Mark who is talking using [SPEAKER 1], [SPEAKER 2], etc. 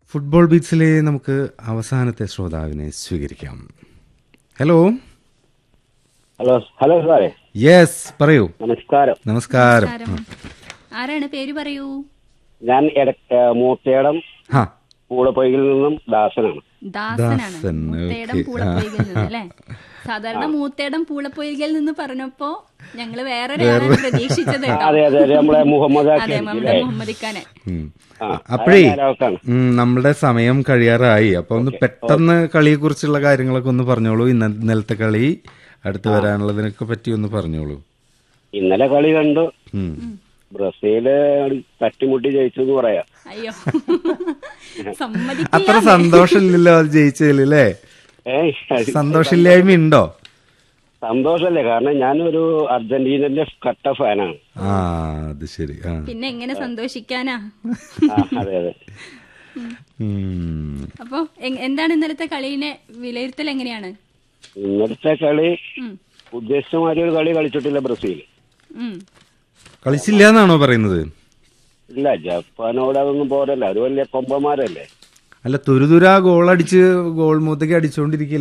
[SPEAKER 1] Football ബീച്ചിലെ നമുക്ക് അവസാനത്തെ ശ്രോതാവിനെ സ്വീകരിക്കാം ഹലോ
[SPEAKER 2] ഹലോ ഹലോ സാറേ
[SPEAKER 1] യെസ് പറയൂ
[SPEAKER 2] നമസ്കാരം
[SPEAKER 1] നമസ്കാരം
[SPEAKER 3] നമസ്കാരം. ആരാണ് പേര് പറയൂ
[SPEAKER 2] ഞാൻ എട- ഏ, മൂത്തേടം
[SPEAKER 1] ഹാ
[SPEAKER 2] പൂളപ്പൊയ്യിൽ നിന്നും ദാസനാണ്
[SPEAKER 3] ദാസനാണ്
[SPEAKER 1] ദാസൻ,
[SPEAKER 3] മൂത്തേടം
[SPEAKER 1] ഓക്കേ.
[SPEAKER 3] പൂളപ്പൊയ്കയിൽ നിന്ന് അല്ലേ സാധാരണ മൂത്തേടം പൂളപ്പൊയ്കയിൽ നിന്ന് പറഞ്ഞപ്പോ ഞങ്ങള് വേറൊരാളാണ് പ്രതീക്ഷിച്ചത് കേട്ടോ
[SPEAKER 2] അതെ അതെ അതെ നമ്മളെ മുഹമ്മദ്
[SPEAKER 3] അതെ
[SPEAKER 2] ആക്കി
[SPEAKER 3] നമ്മുടെ മുഹമ്മദ് ഖാനെ
[SPEAKER 1] ഉം.
[SPEAKER 2] ആ,
[SPEAKER 1] അപ്പോഴേ
[SPEAKER 2] ധാരാളമാണ്.
[SPEAKER 1] ഉം, നമ്മളുടെ സമയം കഴിയാറായി അപ്പൊ ഒന്ന് പെട്ടെന്ന് കളിയെ കുറിച്ചുള്ള കാര്യങ്ങളൊക്കെ ഒന്ന് പറഞ്ഞോളൂ ഇന്ന ഇന്നലത്തെ കളി അടുത്ത് വരാനുള്ളതിനൊക്കെ പറ്റി ഒന്ന് പറഞ്ഞോളൂ
[SPEAKER 2] ഇന്നലെ കളി കണ്ടു
[SPEAKER 1] ഉം.
[SPEAKER 2] ബ്രസീല് തട്ടിമുട്ടി ജയിച്ചു എന്ന് പറയാം
[SPEAKER 3] അയ്യോ
[SPEAKER 1] അത്ര
[SPEAKER 3] സമ്മതിക്കില്ല
[SPEAKER 1] സന്തോഷമില്ലല്ലോ അത് ജയിച്ചതിലല്ലേ
[SPEAKER 2] ഏയ്
[SPEAKER 1] സന്തോഷമില്ലായ്മ ഉണ്ടോ
[SPEAKER 2] സന്തോഷല്ലേ കാരണം ഞാനൊരു അർജന്റീനന്റെ കട്ട ഫാനാണ്
[SPEAKER 1] ആ അത് ശരി ആ
[SPEAKER 3] പിന്നെ എങ്ങനെ സന്തോഷിക്കാനാ
[SPEAKER 2] ആ, അതെ അതെ
[SPEAKER 1] ഉം.
[SPEAKER 3] അപ്പൊ എ- എന്താണ് ഇന്നലത്തെ കളീനെ വിലയിരുത്തൽ എങ്ങനെയാണ്
[SPEAKER 2] ഇന്നലത്തെ കളി
[SPEAKER 3] ഉം,
[SPEAKER 2] ഉദ്ദേശിച്ച മാതിരി ഒരു കളി കളിച്ചിട്ടില്ല ബ്രസീൽ
[SPEAKER 3] ഉം.
[SPEAKER 1] കളിച്ചില്ല എന്നാണോ പറയുന്നത്
[SPEAKER 2] ഇല്ല ജപ്പാനോട് അതൊന്നും പോരല്ല ഒരു വലിയ കൊമ്പന്മാരല്ലേ
[SPEAKER 1] അല്ല തുരുതുരാ ഗോൾ അടിച്ച് ഗോൾ മൂത്തേക്ക് അടിച്ചുകൊണ്ടിരിക്കില്ല